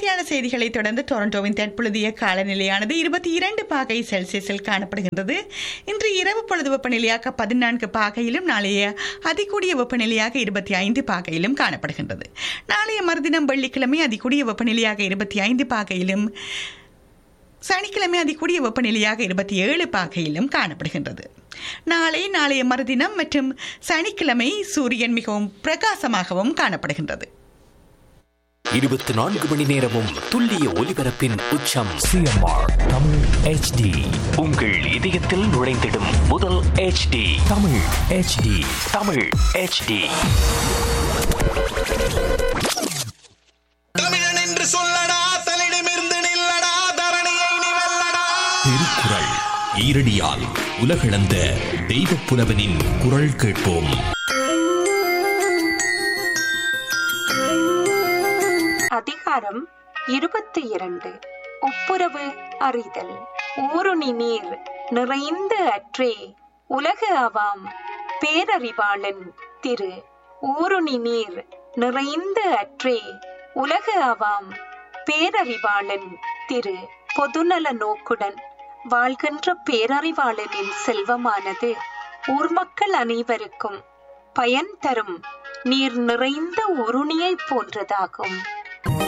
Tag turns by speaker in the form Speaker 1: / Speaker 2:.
Speaker 1: மணித்தியான செய்திகளை தொடர்ந்து டொரண்டோவின் தற்பொழுதைய காலநிலையானது இருபத்தி இரண்டு பாகை செல்சியஸில் காணப்படுகின்றது இன்று இரவு பொழுது வெப்பநிலையாக பதினான்கு பாகையிலும் நாளைய அதிகூடிய வெப்பநிலையாக இருபத்தி ஐந்து பாகையிலும் காணப்படுகின்றது நாளைய மறுதினம் வெள்ளிக்கிழமை அதிகூடிய வெப்பநிலையாக இருபத்தி ஐந்து பாகையிலும் சனிக்கிழமை அதிகூடிய வெப்பநிலையாக இருபத்தி ஏழு பாகையிலும் காணப்படுகின்றது நாளை நாளைய மறுதினம் மற்றும் சனிக்கிழமை சூரியன் மிகவும் பிரகாசமாகவும் காணப்படுகின்றது
Speaker 2: இருபத்தி நான்கு மணி நேரமும் துல்லிய ஒலிபரப்பின் உச்சம்
Speaker 3: சிஎம்ஆர் தமிழ் ஹெச்டி
Speaker 2: உங்கள் இதயத்தில் நுழைந்திடும் முதல் HD
Speaker 3: Tamil HD
Speaker 2: Tamil HD
Speaker 4: தமிழன் என்று சொல்லடா தலிடமிருந்து நில்லடா தரணியை நீ வெல்லடா
Speaker 3: திருக்குறள் ஈரடியால் உலகளந்த தெய்வப் புலவனின் குரல் கேட்போம்
Speaker 5: அதிகாரம் இருபத்தி இரண்டு ஒப்புரவு அறிதல் ஊருணி நீர் நிறைந்த அற்றே உலகு ஆவாம் பேரறிவாளன் திரு ஊருணி நீர் நிறைந்த அற்றே உலகு ஆவாம் பேரறிவாளன் திரு பொதுநல நோக்குடன் வாழ்கின்ற பேரறிவாளனின் செல்வமானது ஊர் மக்கள் அனைவருக்கும் பயன் தரும் நீர் நிறைந்த உருணியைப் போன்றதாகும்